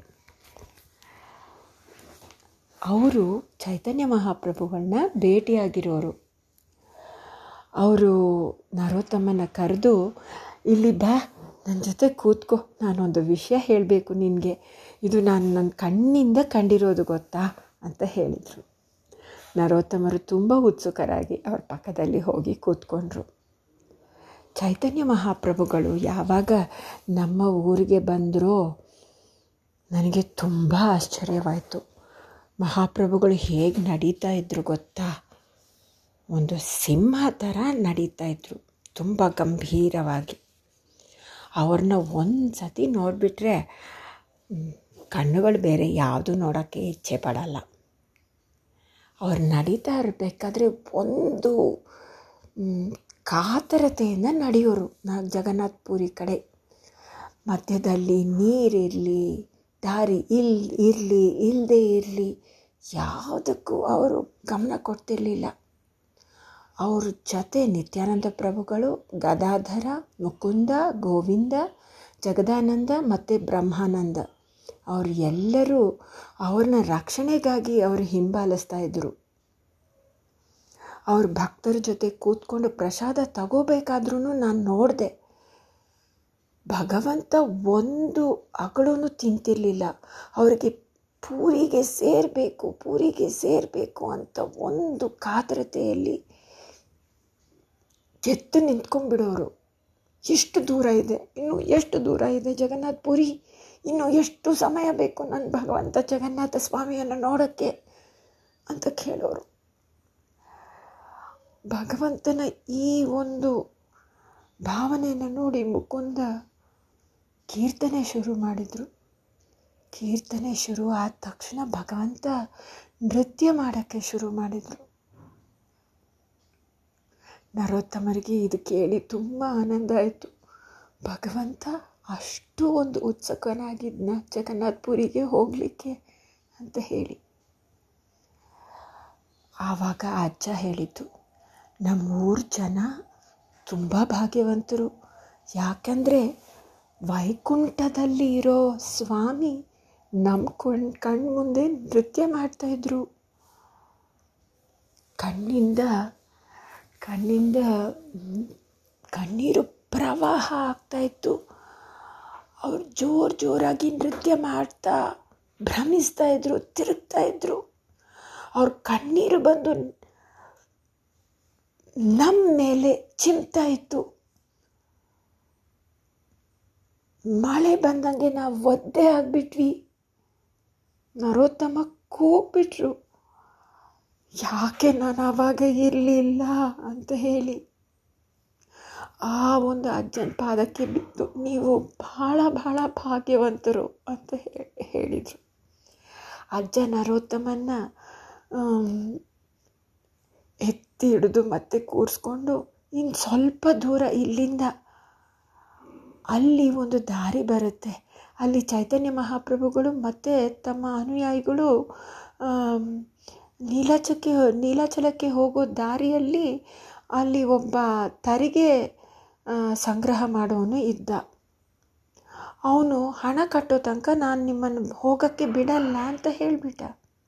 ಅವರು ಚೈತನ್ಯ ಮಹಾಪ್ರಭುಗಳನ್ನ ಭೇಟಿಯಾಗಿರೋರು ಅವರು ನರೋತ್ತಮನ ಕರೆದು ಇಲ್ಲಿ ಬಾ ನನ್ನ ಜೊತೆ ಕೂತ್ಕೋ ನಾನೊಂದು ವಿಷಯ ಹೇಳಬೇಕು ನಿನಗೆ ಇದು ನಾನು ನನ್ನ ಕಣ್ಣಿಂದ ಕಂಡಿರೋದು ಗೊತ್ತಾ ಅಂತ ಹೇಳಿದರು ನರೋತ್ತಮರು ತುಂಬ ಉತ್ಸುಕರಾಗಿ ಅವ್ರ ಪಕ್ಕದಲ್ಲಿ ಹೋಗಿ ಕೂತ್ಕೊಂಡ್ರು ಚೈತನ್ಯ ಮಹಾಪ್ರಭುಗಳು ಯಾವಾಗ ನಮ್ಮ ಊರಿಗೆ ಬಂದರೋ ನನಗೆ ತುಂಬ ಆಶ್ಚರ್ಯವಾಯಿತು ಮಹಾಪ್ರಭುಗಳು ಹೇಗೆ ನಡೀತಾ ಇದ್ರು ಗೊತ್ತಾ ಒಂದು ಸಿಂಹ ಥರ ನಡೀತಾ ಇದ್ರು ತುಂಬ ಗಂಭೀರವಾಗಿ ಅವ್ರನ್ನ ಒಂದು ಸತಿ ನೋಡಿಬಿಟ್ರೆ ಕಣ್ಣುಗಳು ಬೇರೆ ಯಾವುದು ನೋಡೋಕ್ಕೆ ಇಚ್ಛೆ ಪಡಲ್ಲ ಅವ್ರು ನಡೀತಾ ಇರಬೇಕಾದ್ರೆ ಒಂದು ಕಾತರತೆಯಿಂದ ನಡೆಯೋರು ನಾ ಜಗನ್ನಾಥ ಪುರಿ ಕಡೆ ಮಧ್ಯದಲ್ಲಿ ನೀರಿರಲಿ ದಾರಿ ಇಲ್ಲಿ ಇರಲಿ ಇಲ್ಲದೆ ಇರಲಿ ಯಾವುದಕ್ಕೂ ಅವರು ಗಮನ ಕೊಡ್ತಿರ್ಲಿಲ್ಲ ಅವ್ರ ಜೊತೆ ನಿತ್ಯಾನಂದ ಪ್ರಭುಗಳು ಗದಾಧರ ಮುಕುಂದ ಗೋವಿಂದ ಜಗದಾನಂದ ಮತ್ತು ಬ್ರಹ್ಮಾನಂದ ಅವರು ಎಲ್ಲರೂ ಅವ್ರನ್ನ ರಕ್ಷಣೆಗಾಗಿ ಅವರು ಹಿಂಬಾಲಿಸ್ತಾ ಇದ್ದರು ಅವ್ರ ಭಕ್ತರ ಜೊತೆ ಕೂತ್ಕೊಂಡು ಪ್ರಸಾದ ತಗೋಬೇಕಾದ್ರೂ ನಾನು ನೋಡಿದೆ ಭಗವಂತ ಒಂದು ಅಗಳೂ ತಿಂತಿರಲಿಲ್ಲ ಅವರಿಗೆ ಪೂರಿಗೆ ಸೇರಬೇಕು ಪೂರಿಗೆ ಸೇರಬೇಕು ಅಂತ ಒಂದು ಕಾತರತೆಯಲ್ಲಿ ಎದ್ದು ನಿಂತ್ಕೊಂಡ್ಬಿಡೋರು ಎಷ್ಟು ದೂರ ಇದೆ ಇನ್ನು ಎಷ್ಟು ದೂರ ಇದೆ ಜಗನ್ನಾಥ ಪುರಿ ಇನ್ನು ಎಷ್ಟು ಸಮಯ ಬೇಕು ನನ್ನ ಭಗವಂತ ಜಗನ್ನಾಥ ಸ್ವಾಮಿಯನ್ನು ನೋಡೋಕ್ಕೆ ಅಂತ ಕೇಳೋರು ಭಗವಂತನ ಈ ಒಂದು ಭಾವನೆಯನ್ನು ನೋಡಿ ಮುಕುಂದ ಕೀರ್ತನೆ ಶುರು ಮಾಡಿದರು ಕೀರ್ತನೆ ಶುರು ಆದ ತಕ್ಷಣ ಭಗವಂತ ನೃತ್ಯ ಮಾಡೋಕ್ಕೆ ಶುರು ಮಾಡಿದರು ನರೋತ್ತಮರಿಗೆ ಇದು ಕೇಳಿ ತುಂಬ ಆನಂದ ಆಯಿತು ಭಗವಂತ ಅಷ್ಟು ಒಂದು ಉತ್ಸುಕನಾಗಿದ್ನ ಜಗನ್ನಾಥ ಪುರಿಗೆ ಹೋಗಲಿಕ್ಕೆ ಅಂತ ಹೇಳಿ ಆವಾಗ ಅಜ್ಜ ಹೇಳಿತು ನಮ್ಮೂರು ಜನ ತುಂಬ ಭಾಗ್ಯವಂತರು ಯಾಕಂದರೆ ವೈಕುಂಠದಲ್ಲಿ ಇರೋ ಸ್ವಾಮಿ ನಮ್ಮ ಕಣ್ ಕಣ್ಣು ಮುಂದೆ ನೃತ್ಯ ಮಾಡ್ತಾಯಿದ್ರು ಕಣ್ಣಿಂದ ಕಣ್ಣಿಂದ ಕಣ್ಣೀರು ಪ್ರವಾಹ ಆಗ್ತಾಯಿತ್ತು ಅವ್ರು ಜೋರು ಜೋರಾಗಿ ನೃತ್ಯ ಮಾಡ್ತಾ ಭ್ರಮಿಸ್ತಾ ಇದ್ರು ತಿರುಗ್ತಾ ಇದ್ರು ಅವ್ರ ಕಣ್ಣೀರು ಬಂದು ನಮ್ಮ ಮೇಲೆ ಚಿಮ್ತಾ ಇತ್ತು ಮಳೆ ಬಂದಂಗೆ ನಾವು ಒದ್ದೆ ಆಗಿಬಿಟ್ವಿ ನರೋತ್ತಮ ಕೂಗ್ಬಿಟ್ರು ಯಾಕೆ ನಾನು ಆವಾಗ ಇರಲಿಲ್ಲ ಅಂತ ಹೇಳಿ ಆ ಒಂದು ಅಜ್ಜನ ಪಾದಕ್ಕೆ ಬಿದ್ದು ನೀವು ಭಾಳ ಭಾಳ ಭಾಗ್ಯವಂತರು ಅಂತ ಹೇಳಿದರು ಅಜ್ಜ ನರೋತ್ತಮನ್ನ ಎತ್ತಿ ಹಿಡಿದು ಮತ್ತೆ ಕೂರಿಸ್ಕೊಂಡು ಇನ್ನು ಸ್ವಲ್ಪ ದೂರ ಇಲ್ಲಿಂದ ಅಲ್ಲಿ ಒಂದು ದಾರಿ ಬರುತ್ತೆ ಅಲ್ಲಿ ಚೈತನ್ಯ ಮಹಾಪ್ರಭುಗಳು ಮತ್ತು ತಮ್ಮ ಅನುಯಾಯಿಗಳು ನೀಲಾಚಲಕ್ಕೆ ನೀಲಾಚಲಕ್ಕೆ ಹೋಗೋ ದಾರಿಯಲ್ಲಿ ಅಲ್ಲಿ ಒಬ್ಬ ತೆರಿಗೆ ಸಂಗ್ರಹ ಮಾಡೋನು ಇದ್ದ ಅವನು ಹಣ ಕಟ್ಟೋ ತನಕ ನಾನು ನಿಮ್ಮನ್ನು ಹೋಗೋಕ್ಕೆ ಬಿಡಲ್ಲ ಅಂತ ಹೇಳಿಬಿಟ್ಟ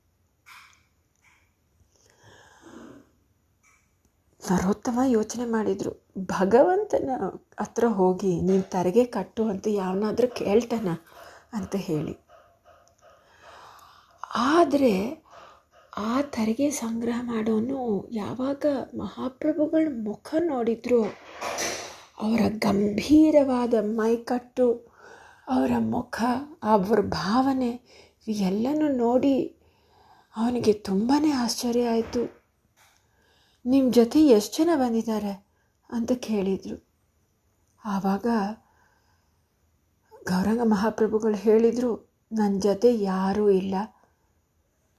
ನರೋತ್ತಮ ಯೋಚನೆ ಮಾಡಿದರು ಭಗವಂತನ ಹತ್ರ ಹೋಗಿ ನೀನು ತೆರಿಗೆ ಕಟ್ಟು ಅಂತ ಯಾವನಾದರೂ ಕೇಳ್ತಾನ ಅಂತ ಹೇಳಿ ಆದರೆ ಆ ತೆರಿಗೆ ಸಂಗ್ರಹ ಮಾಡೋನು ಯಾವಾಗ ಮಹಾಪ್ರಭುಗಳ ಮುಖ ನೋಡಿದ್ರು ಅವರ ಗಂಭೀರವಾದ ಮೈಕಟ್ಟು ಅವರ ಮುಖ ಅವರ ಭಾವನೆ ಎಲ್ಲನೂ ನೋಡಿ ಅವನಿಗೆ ತುಂಬಾ ಆಶ್ಚರ್ಯ ಆಯಿತು ನಿಮ್ಮ ಜೊತೆ ಎಷ್ಟು ಜನ ಬಂದಿದ್ದಾರೆ ಅಂತ ಕೇಳಿದರು ಆವಾಗ ಗೌರಂಗ ಮಹಾಪ್ರಭುಗಳು ಹೇಳಿದರು ನನ್ನ ಜೊತೆ ಯಾರೂ ಇಲ್ಲ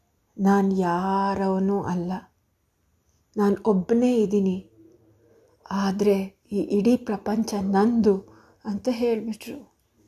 ನಾನು ಯಾರವನೂ ಅಲ್ಲ ನಾನು ಒಬ್ಬನೇ ಇದ್ದೀನಿ ಆದರೆ ಈ ಇಡೀ ಪ್ರಪಂಚ ನಂದು ಅಂತ ಹೇಳಿಬಿಟ್ರು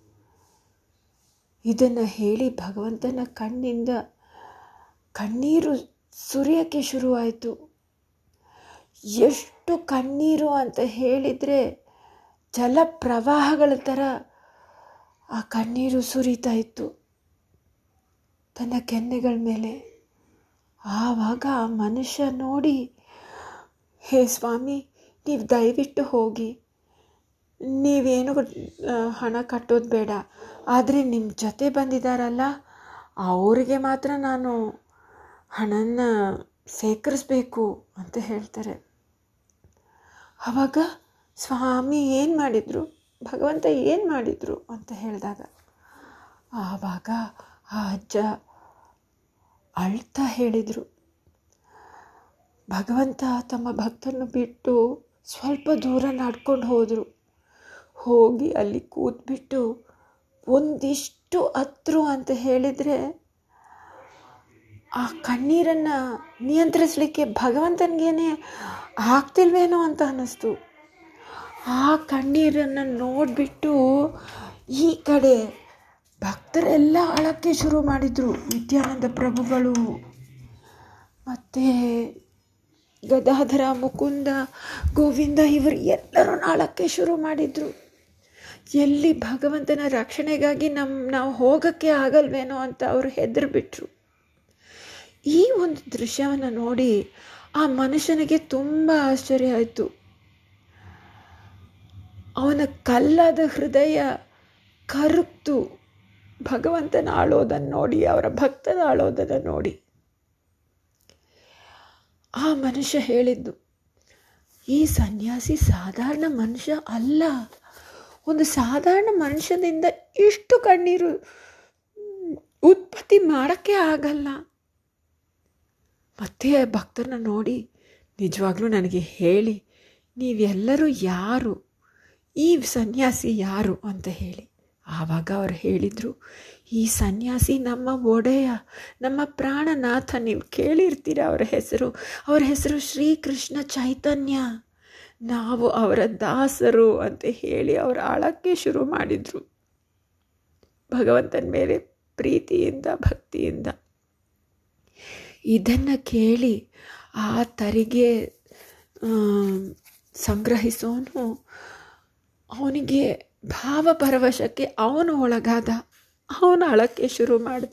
ಇದನ್ನು ಹೇಳಿ ಭಗವಂತನ ಕಣ್ಣಿಂದ ಕಣ್ಣೀರು ಸುರಿಯೋಕ್ಕೆ ಶುರುವಾಯಿತು ಎಷ್ಟು ಕಣ್ಣೀರು ಅಂತ ಹೇಳಿದರೆ ಜಲಪ್ರವಾಹಗಳ ಥರ ಆ ಕಣ್ಣೀರು ಸುರಿತಾ ಇತ್ತು ತನ್ನ ಕೆನ್ನೆಗಳ ಮೇಲೆ ಆವಾಗ ಆ ಮನುಷ್ಯ ನೋಡಿ ಹೇ ಸ್ವಾಮಿ ನೀವು ದಯವಿಟ್ಟು ಹೋಗಿ ನೀವೇನು ಹಣ ಕಟ್ಟೋದು ಬೇಡ ಆದರೆ ನಿಮ್ಮ ಜೊತೆ ಬಂದಿದ್ದಾರಲ್ಲ ಅವರಿಗೆ ಮಾತ್ರ ನಾನು ಹಣನ ಸೇಕರಿಸ್ಬೇಕು ಅಂತ ಹೇಳ್ತಾರೆ ಆವಾಗ ಸ್ವಾಮಿ ಏನು ಮಾಡಿದರು ಭಗವಂತ ಏನು ಮಾಡಿದರು ಅಂತ ಹೇಳಿದಾಗ ಆವಾಗ ಆ ಅಜ್ಜ ಅಳ್ತಾ ಹೇಳಿದರು ಭಗವಂತ ತಮ್ಮ ಭಕ್ತರನ್ನು ಬಿಟ್ಟು ಸ್ವಲ್ಪ ದೂರ ನಡ್ಕೊಂಡು ಹೋದರು ಹೋಗಿ ಅಲ್ಲಿ ಕೂತ್ಬಿಟ್ಟು ಒಂದಿಷ್ಟು ಹತ್ರು ಅಂತ ಹೇಳಿದರೆ ಆ ಕಣ್ಣೀರನ್ನು ನಿಯಂತ್ರಿಸಲಿಕ್ಕೆ ಭಗವಂತನಿಗೇನೆ ಆಗ್ತಿಲ್ವೇನೋ ಅಂತ ಅನ್ನಿಸ್ತು ಆ ಕಣ್ಣೀರನ್ನು ನೋಡಿಬಿಟ್ಟು ಈ ಕಡೆ ಭಕ್ತರೆಲ್ಲ ಅಳಕ್ಕೆ ಶುರು ಮಾಡಿದರು ನಿತ್ಯಾನಂದ ಪ್ರಭುಗಳು ಮತ್ತು ಗದಾಧರ ಮುಕುಂದ ಗೋವಿಂದ ಇವರು ಎಲ್ಲರೂ ಅಳಕ್ಕೆ ಶುರು ಮಾಡಿದರು ಎಲ್ಲಿ ಭಗವಂತನ ರಕ್ಷಣೆಗಾಗಿ ನಮ್ಮ ನಾವು ಹೋಗೋಕ್ಕೆ ಆಗಲ್ವೇನೋ ಅಂತ ಅವರು ಹೆದರ್ಬಿಟ್ರು ಈ ಒಂದು ದೃಶ್ಯವನ್ನು ನೋಡಿ ಆ ಮನುಷ್ಯನಿಗೆ ತುಂಬ ಆಶ್ಚರ್ಯ ಆಯಿತು ಅವನ ಕಲ್ಲಾದ ಹೃದಯ ಕರುಕ್ತು ಭಗವಂತನ ಆಳೋದನ್ನು ನೋಡಿ ಅವರ ಭಕ್ತನ ಆಳೋದನ್ನು ನೋಡಿ ಆ ಮನುಷ್ಯ ಹೇಳಿದ್ದು ಈ ಸನ್ಯಾಸಿ ಸಾಧಾರಣ ಮನುಷ್ಯ ಅಲ್ಲ ಒಂದು ಸಾಧಾರಣ ಮನುಷ್ಯನಿಂದ ಇಷ್ಟು ಕಣ್ಣೀರು ಉತ್ಪತ್ತಿ ಮಾಡೋಕ್ಕೆ ಆಗಲ್ಲ ಮತ್ತೆ ಭಕ್ತರನ್ನ ನೋಡಿ ನಿಜವಾಗ್ಲೂ ನನಗೆ ಹೇಳಿ ನೀವೆಲ್ಲರೂ ಯಾರು ಈ ಸನ್ಯಾಸಿ ಯಾರು ಅಂತ ಹೇಳಿ ಆವಾಗ ಅವ್ರು ಹೇಳಿದರು ಈ ಸನ್ಯಾಸಿ ನಮ್ಮ ಒಡೆಯ ನಮ್ಮ ಪ್ರಾಣನಾಥ ನೀವು ಕೇಳಿರ್ತೀರ ಅವರ ಹೆಸರು ಅವರ ಹೆಸರು ಶ್ರೀಕೃಷ್ಣ ಚೈತನ್ಯ ನಾವು ಅವರ ದಾಸರು ಅಂತ ಹೇಳಿ ಅವರು ಆಳಕ್ಕೆ ಶುರು ಮಾಡಿದರು ಭಗವಂತನ ಮೇಲೆ ಪ್ರೀತಿಯಿಂದ ಭಕ್ತಿಯಿಂದ ಇದನ್ನು ಕೇಳಿ ಆ ತರಿಗೆ ಸಂಗ್ರಹಿಸೋನು ಅವನಿಗೆ ಭಾವಪರವಶಕ್ಕೆ ಅವನು ಒಳಗಾದ ಅವನು ಅಳಕ್ಕೆ ಶುರು ಮಾಡ್ದ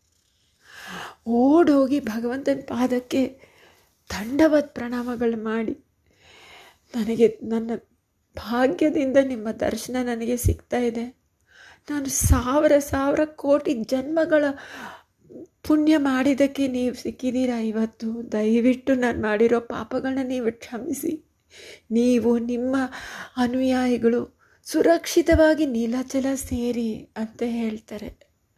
ಓಡೋಗಿ ಭಗವಂತನ ಪಾದಕ್ಕೆ ದಂಡವತ್ ಪ್ರಣಾಮಗಳು ಮಾಡಿ ನನಗೆ ನನ್ನ ಭಾಗ್ಯದಿಂದ ನಿಮ್ಮ ದರ್ಶನ ನನಗೆ ಸಿಗ್ತಾ ಇದೆ ನಾನು ಸಾವಿರ ಸಾವಿರ ಕೋಟಿ ಜನ್ಮಗಳ ಪುಣ್ಯ ಮಾಡಿದ್ದಕ್ಕೆ ನೀವು ಸಿಕ್ಕಿದ್ದೀರಾ ಇವತ್ತು ದಯವಿಟ್ಟು ನಾನು ಮಾಡಿರೋ ಪಾಪಗಳನ್ನ ನೀವು ಕ್ಷಮಿಸಿ ನೀವು ನಿಮ್ಮ ಅನುಯಾಯಿಗಳು ಸುರಕ್ಷಿತವಾಗಿ ನೀಲಾಚಲ ಸೇರಿ ಅಂತ ಹೇಳ್ತಾರೆ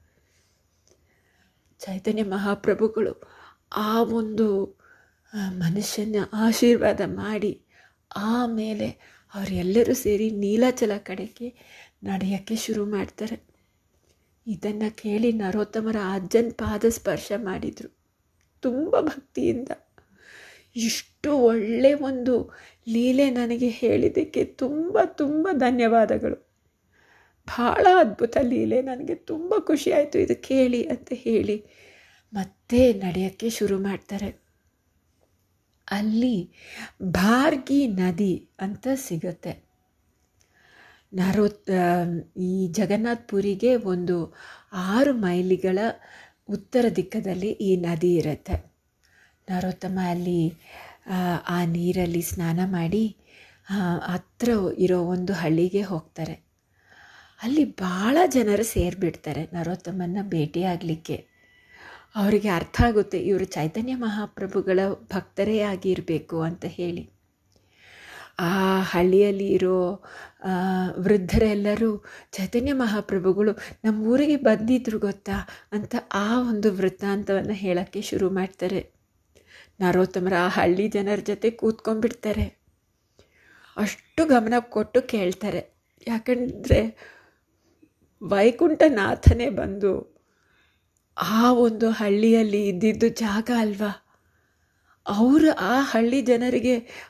ಚೈತನ್ಯ ಮಹಾಪ್ರಭುಗಳು ಆ ಒಂದು ಮನುಷ್ಯನ ಆಶೀರ್ವಾದ ಮಾಡಿ ಆಮೇಲೆ ಅವರೆಲ್ಲರೂ ಸೇರಿ ನೀಲಾಚಲ ಕಡೆಗೆ ನಡೆಯೋಕ್ಕೆ ಶುರು ಮಾಡ್ತಾರೆ ಇದನ್ನು ಕೇಳಿ ನರೋತ್ತಮರ ಅಜ್ಜನ ಪಾದ ಸ್ಪರ್ಶ ಮಾಡಿದರು ತುಂಬ ಭಕ್ತಿಯಿಂದ ಇಷ್ಟು ಒಳ್ಳೆ ಒಂದು ಲೀಲೆ ನನಗೆ ಹೇಳಿದ್ದಕ್ಕೆ ತುಂಬ ತುಂಬ ಧನ್ಯವಾದಗಳು ಭಾಳ ಅದ್ಭುತ ಲೀಲೆ ನನಗೆ ತುಂಬ ಖುಷಿಯಾಯಿತು ಇದು ಕೇಳಿ ಅಂತ ಹೇಳಿ ಮತ್ತೆ ನಡೆಯೋಕ್ಕೆ ಶುರು ಮಾಡ್ತಾರೆ ಅಲ್ಲಿ ಭಾರ್ಗಿ ನದಿ ಅಂತ ಸಿಗುತ್ತೆ ನರೋ ಈ ಜಗನ್ನಾಥ್ ಪುರಿಗೆ ಒಂದು ಆರು ಮೈಲಿಗಳ ಉತ್ತರ ದಿಕ್ಕದಲ್ಲಿ ಈ ನದಿ ಇರುತ್ತೆ ನರೋತ್ತಮ ಅಲ್ಲಿ ಆ ನೀರಲ್ಲಿ ಸ್ನಾನ ಮಾಡಿ ಹತ್ರ ಇರೋ ಒಂದು ಹಳ್ಳಿಗೆ ಹೋಗ್ತಾರೆ ಅಲ್ಲಿ ಭಾಳ ಜನರು ಸೇರಿಬಿಡ್ತಾರೆ ನರೋತ್ತಮನ್ನ ಭೇಟಿಯಾಗಲಿಕ್ಕೆ ಅವರಿಗೆ ಅರ್ಥ ಆಗುತ್ತೆ ಇವರು ಚೈತನ್ಯ ಮಹಾಪ್ರಭುಗಳ ಭಕ್ತರೇ ಆಗಿರಬೇಕು ಅಂತ ಹೇಳಿ ಆ ಹಳ್ಳಿಯಲ್ಲಿ ಇರೋ ವೃದ್ಧರೆಲ್ಲರೂ ಚೈತನ್ಯ ಮಹಾಪ್ರಭುಗಳು ನಮ್ಮ ಊರಿಗೆ ಬಂದಿದ್ರು ಗೊತ್ತಾ ಅಂತ ಆ ಒಂದು ವೃತ್ತಾಂತವನ್ನು ಹೇಳೋಕ್ಕೆ ಶುರು ಮಾಡ್ತಾರೆ ನರೋತ್ತಮರ ಆ ಹಳ್ಳಿ ಜನರ ಜೊತೆ ಕೂತ್ಕೊಂಡ್ಬಿಡ್ತಾರೆ ಅಷ್ಟು ಗಮನ ಕೊಟ್ಟು ಕೇಳ್ತಾರೆ ಯಾಕಂದರೆ ವೈಕುಂಠನಾಥನೇ ಬಂದು ಆ ಒಂದು ಹಳ್ಳಿಯಲ್ಲಿ ಇದ್ದಿದ್ದು ಜಾಗ ಅಲ್ವಾ ಅವರು ಆ ಹಳ್ಳಿ ಜನರಿಗೆ ಅಷ್ಟು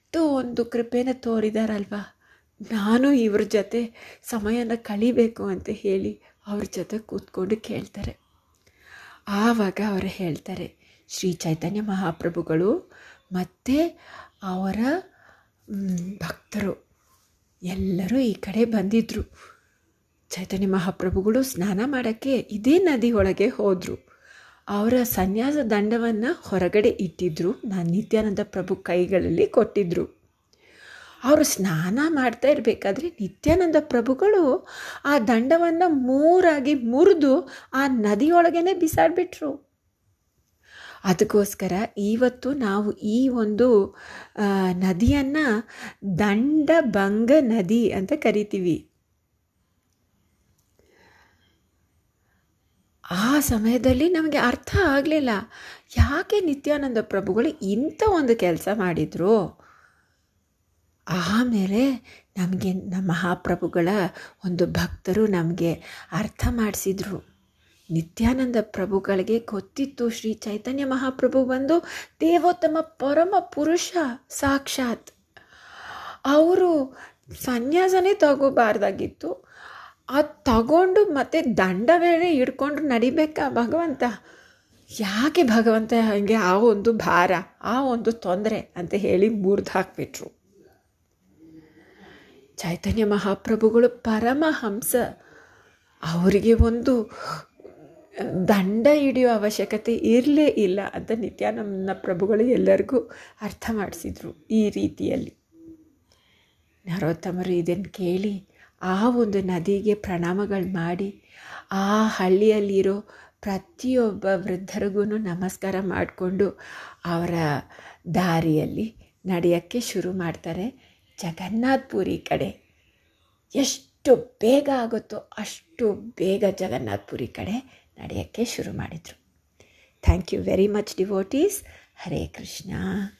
ಎಷ್ಟು ಒಂದು ಕೃಪೆನ ತೋರಿದಾರಲ್ವ ನಾನು ಇವ್ರ ಜೊತೆ ಸಮಯನ ಕಳಿಬೇಕು ಅಂತ ಹೇಳಿ ಅವ್ರ ಜೊತೆ ಕೂತ್ಕೊಂಡು ಕೇಳ್ತಾರೆ ಆವಾಗ ಅವರು ಹೇಳ್ತಾರೆ ಶ್ರೀ ಚೈತನ್ಯ ಮಹಾಪ್ರಭುಗಳು ಮತ್ತು ಅವರ ಭಕ್ತರು ಎಲ್ಲರೂ ಈ ಕಡೆ ಬಂದಿದ್ದರು ಚೈತನ್ಯ ಮಹಾಪ್ರಭುಗಳು ಸ್ನಾನ ಮಾಡೋಕ್ಕೆ ಇದೇ ನದಿ ಒಳಗೆ ಹೋದರು ಅವರ ಸನ್ಯಾಸ ದಂಡವನ್ನು ಹೊರಗಡೆ ಇಟ್ಟಿದ್ದರು ನಾನು ನಿತ್ಯಾನಂದ ಪ್ರಭು ಕೈಗಳಲ್ಲಿ ಕೊಟ್ಟಿದ್ದರು ಅವರು ಸ್ನಾನ ಮಾಡ್ತಾ ಇರಬೇಕಾದ್ರೆ ನಿತ್ಯಾನಂದ ಪ್ರಭುಗಳು ಆ ದಂಡವನ್ನು ಮೂರಾಗಿ ಮುರಿದು ಆ ನದಿಯೊಳಗೇನೆ ಬಿಸಾಡಿಬಿಟ್ರು ಅದಕ್ಕೋಸ್ಕರ ಇವತ್ತು ನಾವು ಈ ಒಂದು ನದಿಯನ್ನು ದಂಡಭಂಗ ನದಿ ಅಂತ ಕರಿತೀವಿ ಆ ಸಮಯದಲ್ಲಿ ನಮಗೆ ಅರ್ಥ ಆಗಲಿಲ್ಲ ಯಾಕೆ ನಿತ್ಯಾನಂದ ಪ್ರಭುಗಳು ಇಂಥ ಒಂದು ಕೆಲಸ ಮಾಡಿದರು ಆಮೇಲೆ ನಮಗೆ ನಮ್ಮ ಮಹಾಪ್ರಭುಗಳ ಒಂದು ಭಕ್ತರು ನಮಗೆ ಅರ್ಥ ಮಾಡಿಸಿದ್ರು ನಿತ್ಯಾನಂದ ಪ್ರಭುಗಳಿಗೆ ಗೊತ್ತಿತ್ತು ಶ್ರೀ ಚೈತನ್ಯ ಮಹಾಪ್ರಭು ಬಂದು ದೇವೋತ್ತಮ ಪರಮ ಪುರುಷ ಸಾಕ್ಷಾತ್ ಅವರು ಸನ್ಯಾಸನೇ ತಗೋಬಾರ್ದಾಗಿತ್ತು ಅದು ತಗೊಂಡು ಮತ್ತೆ ದಂಡ ಬೇರೆ ಹಿಡ್ಕೊಂಡು ನಡಿಬೇಕಾ ಭಗವಂತ ಯಾಕೆ ಭಗವಂತ ಹಾಗೆ ಆ ಒಂದು ಭಾರ ಆ ಒಂದು ತೊಂದರೆ ಅಂತ ಹೇಳಿ ಮುರಿದು ಹಾಕ್ಬಿಟ್ರು ಚೈತನ್ಯ ಮಹಾಪ್ರಭುಗಳು ಪರಮಹಂಸ ಅವರಿಗೆ ಒಂದು ದಂಡ ಹಿಡಿಯೋ ಅವಶ್ಯಕತೆ ಇರಲೇ ಇಲ್ಲ ಅಂತ ನಿತ್ಯಾನಂದ ಪ್ರಭುಗಳು ಎಲ್ಲರಿಗೂ ಅರ್ಥ ಮಾಡಿಸಿದ್ರು ಈ ರೀತಿಯಲ್ಲಿ ನರೋತ್ತಮರು ಇದನ್ನು ಕೇಳಿ ಆ ಒಂದು ನದಿಗೆ ಪ್ರಣಾಮಗಳು ಮಾಡಿ ಆ ಹಳ್ಳಿಯಲ್ಲಿರೋ ಪ್ರತಿಯೊಬ್ಬ ವೃದ್ಧರಿಗೂ ನಮಸ್ಕಾರ ಮಾಡಿಕೊಂಡು ಅವರ ದಾರಿಯಲ್ಲಿ ನಡೆಯೋಕ್ಕೆ ಶುರು ಮಾಡ್ತಾರೆ ಜಗನ್ನಾಥ್ಪುರಿ ಕಡೆ ಎಷ್ಟು ಬೇಗ ಆಗುತ್ತೋ ಅಷ್ಟು ಬೇಗ ಜಗನ್ನಾಥ್ಪುರಿ ಕಡೆ ನಡೆಯೋಕ್ಕೆ ಶುರು ಮಾಡಿದರು thank you very much devotees Hare Krishna